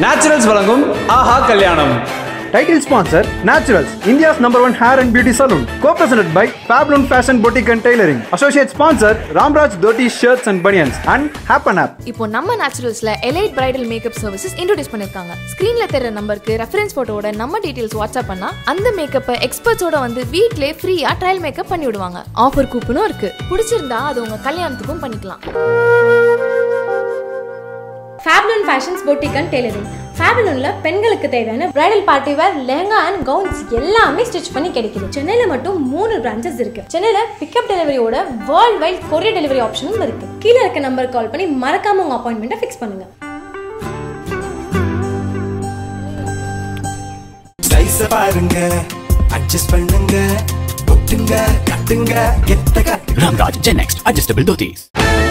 Naturals வழங்கும் ஆஹா கல்யாணம் Title sponsor Naturals, India's number one hair and beauty salon. Co-presented by Fablon Fashion Boutique and Tailoring. Associate sponsor Ramraj Dhoti Shirts and Bunions and Happen App. இப்போ நம்ம நேச்சுரல்ஸ்ல elite bridal makeup services introduce பண்ணிருக்காங்க ஸ்கிரீன்ல தெரியற நம்பருக்கு reference போட்டோட நம்ம details WhatsApp பண்ணா அந்த மேக்கப்பை எக்ஸ்பர்ட்ஸோட வந்து வீட்லயே ஃப்ரீயா ட்ரையல் மேக்கப் பண்ணி விடுவாங்க ஆஃபர் கூப்பனும் இருக்கு பிடிச்சிருந்தா அது உங்க கல்யாணத்துக்கும் பண்ணிக்கலாம் Fabloon fashions boutique and tailoring ஃபேப்லூன்ல பெண்களுக்கு தேவையான bridal party wear lehenga and gowns எல்லாமே ஸ்டிச் பண்ணி கிடைக்குது சென்னையில மட்டும் மூணு பிரான்ச்சஸ் இருக்கு சென்னையில பிக்கப் டெலிவரியோட வேர்ல்ட் வைட் கொரியர் டெலிவரி ஆப்ஷனும் இருக்கு கீழே இருக்க நம்பர் கால் பண்ணி மறக்காம உங்க அப்பாயின்மெண்ட்டை ஃபிக்ஸ் பண்ணுங்க சைஸ பாருங்க அட்ஜஸ்ட் பண்ணுங்க ஒட்டுங்க கட்டுங்க எத்த கட்டு Ramraj Gen Next Adjustable Dhotis.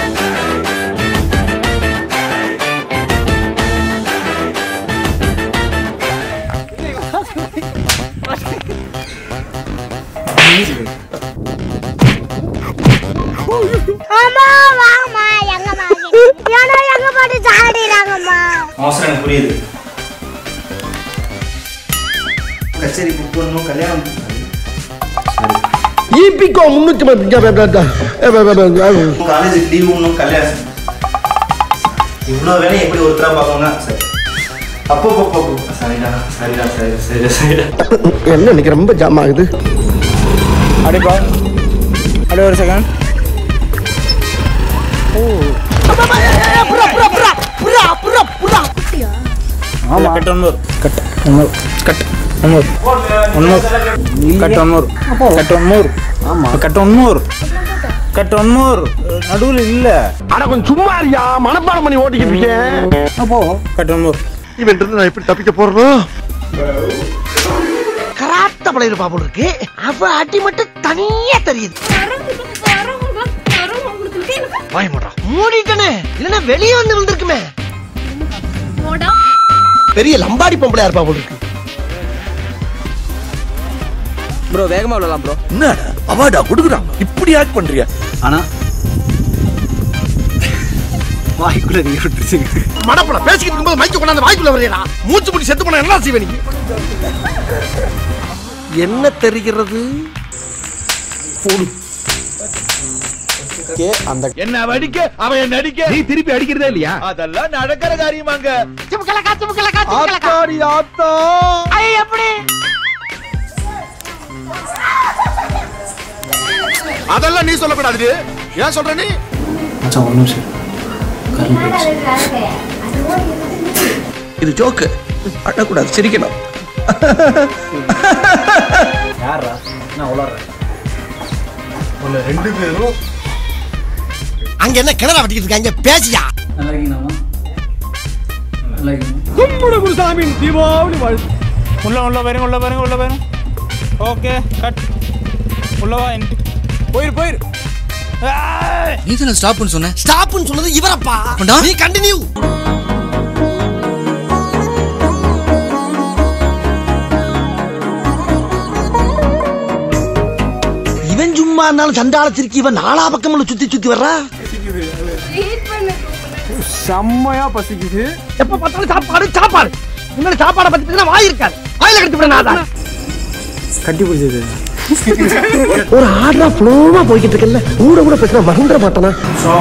அம்மா வாங்கம்மா எங்கம்மா ஏன்னா எங்க பாட்டு சாடிறாங்கம்மா அவசரம் எனக்கு புரியுது கச்சேரி புக் பண்ணணும் கல்யாணம் இபிகோ முன்னூத்தி காலேஜுக்கு லீவ் ஒன்றும் கல்யாணம் இவ்வளோ வேலையும் எப்படி ஒருத்தரா பார்க்கணும்னா சரி அப்போ அப்போ அப்போ சரிடா சரிடா சரி சரி சரிடா என்ன இன்னைக்கு ரொம்ப ஜாம் ஆகுது அப்படிப்பா அப்படியே ஒரு செகண்ட் ஆமா கட் ஒன்னூர் கட் ஒன்னூர் கட் ஒன்னூர் ஒன்னூர் கட் ஒன்னூர் கட் ஒன்னூர் ஆமா கட் ஒன்னூர் கட் ஒன்னூர் நடுவில் இல்ல ஆனா கொஞ்சம் சும்மா இருக்கியா மனப்பாடம் பண்ணி ஓட்டிக்கிட்டு இருக்கேன் அப்போ கட் ஒன்னூர் இவன் இருந்து நான் எப்படி தப்பிக்க போறோம் கராத்த பழைய பாபு இருக்கு அவ அடி மட்டும் தனியா தெரியுது வாய் மூடா மூடிட்டனே இல்லனா வெளியே வந்து வந்திருக்குமே பெரிய லம்பாடி பொம்பளையா இருப்பா போல இருக்கு ப்ரோ வேகமா விடலாம் ப்ரோ என்னடா அவார்டா கொடுக்குறான் இப்படி ஆக்ட் பண்றியா ஆனா வாய்க்குள்ள நீங்க விட்டுருச்சுங்க மடப்பட பேசிக்கிட்டு இருக்கும்போது மைக்க கொண்டாந்து வாய்க்குள்ள வரையடா மூச்சு முடி செத்து போனா என்ன செய்வே நீ என்ன தெரிகிறது அந்த என்ன வடிக்க அவன் நடிக்க நீ திருப்பி அடிக்கிறதே இல்லையா அதெல்லாம் நடக்கிற காரியமாங்க ஆத்தாடி ஆத்தா அதெல்லாம் நீ சொல்லக்கூடாது ஏன் சொல்ற நீ மச்சான் ஒரு நிமிஷம் இது ஜோக்கு அழக்கூடாது சிரிக்கணும் யாரா நான் உளறேன் ரெண்டு பேரும் அங்க என்ன கிணற வட்டிக்கிட்டு இருக்காங்க பேசியா நல்லா இருக்கீங்களாமா நல்லா இருக்கீங்க கும்பிடு குருசாமியின் தீபாவளி வாழ்த்து உள்ள உள்ள பாருங்க உள்ள பாருங்க உள்ள பாருங்க ஓகே கட் உள்ளவா போயிரு போயிரு நீ தானே ஸ்டாப்னு சொன்ன ஸ்டாப்னு சொன்னது இவரப்பா நீ கண்டினியூ இவன் சும்மா இருந்தாலும் சண்டால திருக்கி இவன் நாலா பக்கமும் சுத்தி சுத்தி வர்றா செம்மையா பசிக்குது எப்ப பார்த்தாலும் சாப்பாடு சாப்பாடு முன்னாடி சாப்பாடை பத்தி பேசினா வாய் இருக்காது வாயில கட்டி விட நான் கட்டி பிடிச்சது ஒரு ஆர்டரா ஃப்ளோவா போய்கிட்டு இருக்கல கூட கூட பேசினா மறந்துட மாட்டானா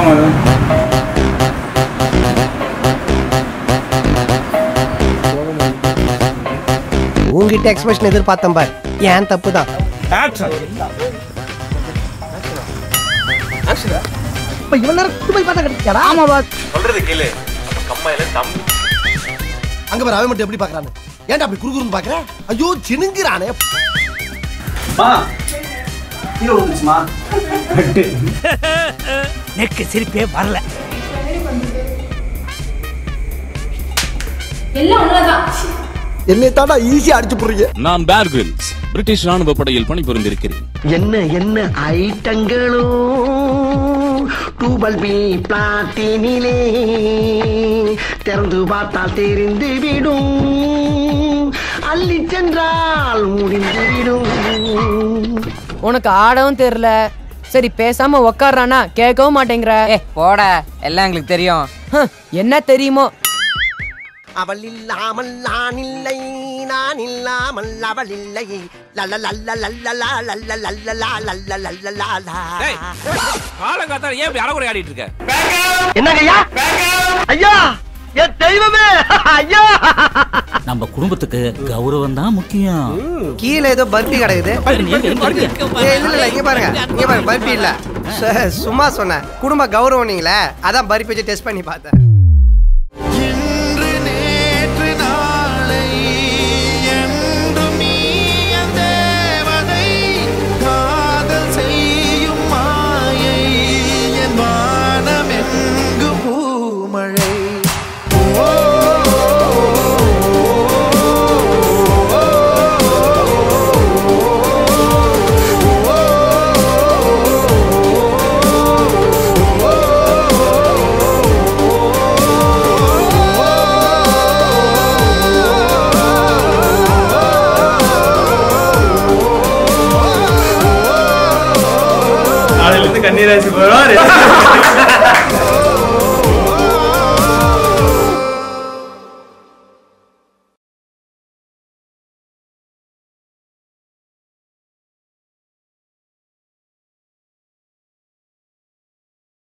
உங்ககிட்ட எக்ஸ்பிரஷன் எதிர்பார்த்தேன் பார் ஏன் தப்பு தான் இப்ப இவ்வளவு நேரம் சுத்தி போய் பார்த்தா கிடைச்சாடா ஆமா பா சொல்றது கேளு கம்மாயில தம் அங்க பாரு அவன் மட்டும் எப்படி பாக்குறானு ஏன்டா அப்படி குறுகுறுன்னு பாக்குற ஐயோ சினுங்கிறானே மா கீழே விழுந்துச்சுமா நெக்கு சிரிப்பே வரல எல்லாம் ஒண்ணுதான் என்னை தாண்டா ஈஸியா அடிச்சு போடுறீங்க நான் பேர் கிரில்ஸ் பிரிட்டிஷ் ராணுவ படையில் பணிபுரிந்திருக்கிறேன் என்ன என்ன ஐட்டங்களோ டூபல் பி பிளாட்டினிலே திறந்து பார்த்தால் தெரிந்து விடும் அள்ளி சென்றால் முடிந்து விடும் உனக்கு ஆடவும் தெரியல சரி பேசாம உக்காடுறானா கேட்கவும் மாட்டேங்கிற ஏ போட எல்லாம் எங்களுக்கு தெரியும் ஹம், என்ன தெரியுமோ அவள் இல்லாமல் நான் இல்லை நான் இல்லாமல் அவள் இல்லை லல்ல லல்ல லல்ல லா லல்ல லல்ல லா லல்ல லல்ல லா லா காலங்காத்தால ஏன் இப்படி அறகுறை ஆடிட்டு இருக்க என்னங்க ஐயா ஐயா என் தெய்வமே ஐயா நம்ம குடும்பத்துக்கு கௌரவம் தான் முக்கியம் கீழே ஏதோ பர்பி கிடக்குது ஏய், இல்ல இல்ல இங்க பாருங்க இங்க பாருங்க பர்பி இல்ல சு- சும்மா சொன்னேன் குடும்ப கௌரவம் நீங்களே அதான் பர்பி வச்சு டெஸ்ட் பண்ணி பார்த்தேன் காதல் செய்யும் மாயை என் வானமெங்கும் பூமழை ஓ நாளையில இருந்து கண்ணீராசி போயிடும்